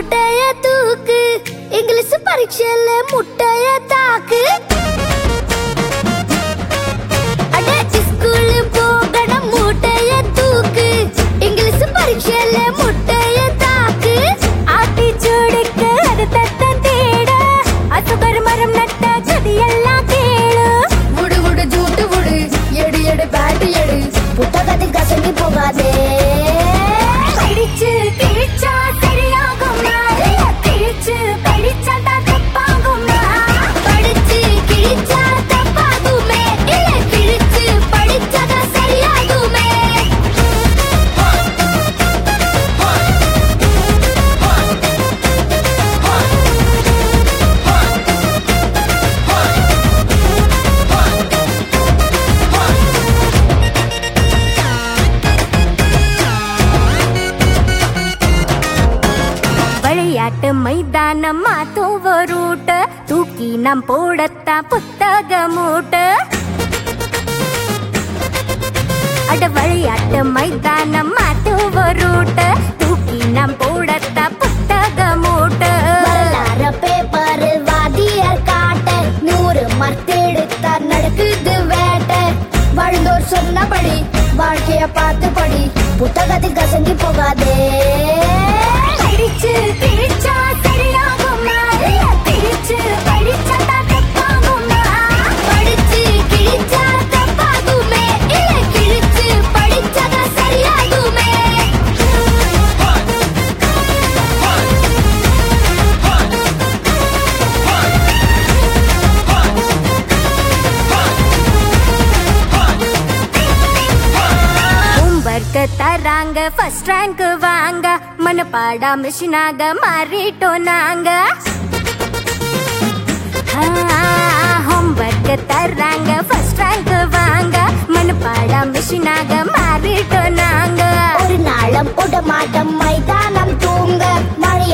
மூட்டைய தூக்கு இங்கிலீஷ் பரீட்சையில முட்டைய தாக்கு அட ஸ்கூல் போகணும் மூட்டைய தூக்கு இங்கிலீஷ் பரீட்சையில முட்டைய தாக்கு ஆட்டி சூடுக்கு அது தத்த தேட அசுகர் மரம் நட்ட கதியெல்லாம் கேளு விடு விடு ஜூட்டு விடு எடு எடு பேட்டு எடு புத்தகத்தில் கசங்கி போகாதே படிச்சு கிழிச்சா சரியாகுமா இல்ல கிழிச்சு படிச்சா தான் தப்பாகுமா படிச்சு கிழிச்சா தப்பாகுமே இல்ல கிழிச்சு படிச்சா தான் சரியாகுமே விளையாட்டு மைதானம் மாத்தும் ரூட்ட தூக்கி நாம் போடத்தான் புத்தக மூட்ட அட விளையாட்டு மைதானம் மாத்தும் ரூட்ட தூக்கி நாம் போடத்தான் புத்தக மூட்ட வரலாற பேப்பரில் வாதியார் காட்ட நூறு மர்த்தெடுத்தா நடக்குது வேட்டை வாழ்ந்தோர் சொன்னபடி வாழ்க்கைய பார்த்து படி புத்தகத்தில் கசங்கி போகாதே படிச்சு கிழிச்சா சரியாகுமா இல்ல கிழிச்சு படிச்சா தான் தப்பாகுமா படிச்சு கிழிச்சா தப்பாகுமே இல்ல கிழிச்சு படிச்சா தான் சரியாகுமே ஹோம்வொர்க் தராங்க ஃபர்ஸ்ட் ரேங்க் வாங்க மனப்பாடா மிஷினாக மாறிட்டோம் நாங்க ஹோம்வொர்க் தராங்க ஃபர்ஸ்ட் ரேங்க் வாங்க மனப்பாடா மிஷினாக மாறிட்டோம் நாங்க ஒரு நாளம் உடமாட்டம் மைதானம் தூங்க மழை